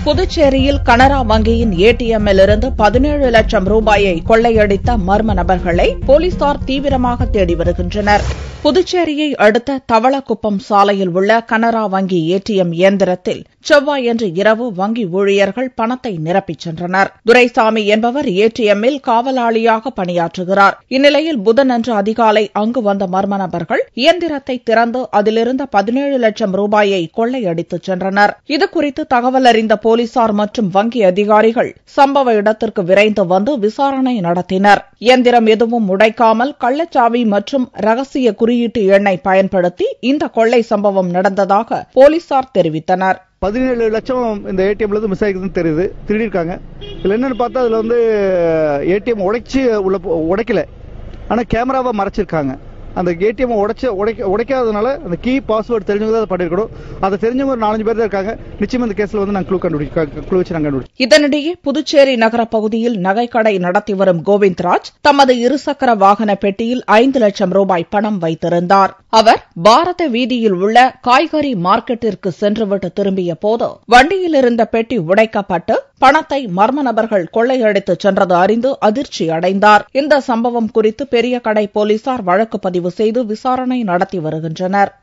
புதுச்சேரியில் கனரா வங்கியின் ஏடிஎம்மில் இருந்து பதினேழு லட்சம் ரூபாயை கொள்ளையடித்த மர்ம நபர்களை போலீசார் தீவிரமாக தேடி வருகின்றனர் புதுச்சேரியை அடுத்த தவளக்குப்பம் சாலையில் உள்ள கனரா வங்கி ஏடிஎம் இயந்திரத்தில் செவ்வாயன்று இரவு வங்கி ஊழியர்கள் பணத்தை நிரப்பிச் சென்றனர் துரைசாமி என்பவர் ஏடிஎம்மில் காவலாளியாக பணியாற்றுகிறார் இந்நிலையில் புதனன்று அதிகாலை அங்கு வந்த மர்ம நபர்கள் இயந்திரத்தை திறந்து அதிலிருந்த பதினேழு லட்சம் ரூபாயை கொள்ளையடித்துச் சென்றனர் இதுகுறித்து தகவல் அறிந்த போலீசார் மற்றும் வங்கி அதிகாரிகள் சம்பவ இடத்திற்கு விரைந்து வந்து விசாரணை நடத்தினர் இயந்திரம் எதுவும் உடைக்காமல் கள்ளச்சாவி மற்றும் ரகசிய குறியீட்டு எண்ணை பயன்படுத்தி இந்த கொள்ளை சம்பவம் நடந்ததாக போலீசார் தெரிவித்தனர் பதினேழு லட்சம் இந்த ஏடிஎம்ல இருந்து மிஸ் ஆகிருக்குன்னு தெரியுது திருடிருக்காங்க இதுல என்னன்னு பார்த்தா அதுல வந்து ஏடிஎம் உடைச்சு உள்ள போ- உடைக்கல ஆனா கேமராவை மறைச்சிருக்காங்க அந்த ஏடிஎம் உடைச்ச உடைக்க உடைக்காததுனால அந்த கீ பாஸ்வேர்டு தெரிஞ்சவங்க தான் அதை பண்ணிருக்கணும் அதை தெரிஞ்சவங்க ஒரு நாலஞ்சு பேர் தான் இருக்காங்க நிச்சயமா இந்த கேஸ்ல வந்து நாங்க க்ளூ கண்டுபிடிக்க க்ளூ வச்சு நாங்க கண்டுபிடிச்சோம் இதனிடையே புதுச்சேரி நகர பகுதியில் நகைக்கடை நடத்தி வரும் கோவிந்த்ராஜ் தமது இருசக்கர வாகன பெட்டியில் ஐந்து லட்சம் ரூபாய் பணம் வைத்திருந்தார் அவர் பாரத வீதியில் உள்ள காய்கறி மார்க்கெட்டிற்கு சென்றுவிட்டு திரும்பிய போது வண்டியில் இருந்த பெட்டி உடைக்கப்பட்டு பணத்தை மர்ம நபர்கள் கொள்ளையடித்துச் சென்றது அறிந்து அதிர்ச்சி அடைந்தார் இந்த சம்பவம் குறித்து பெரிய கடை போலீசார் வழக்கு பதிவு செய்து விசாரணை நடத்தி வருகின்றனர்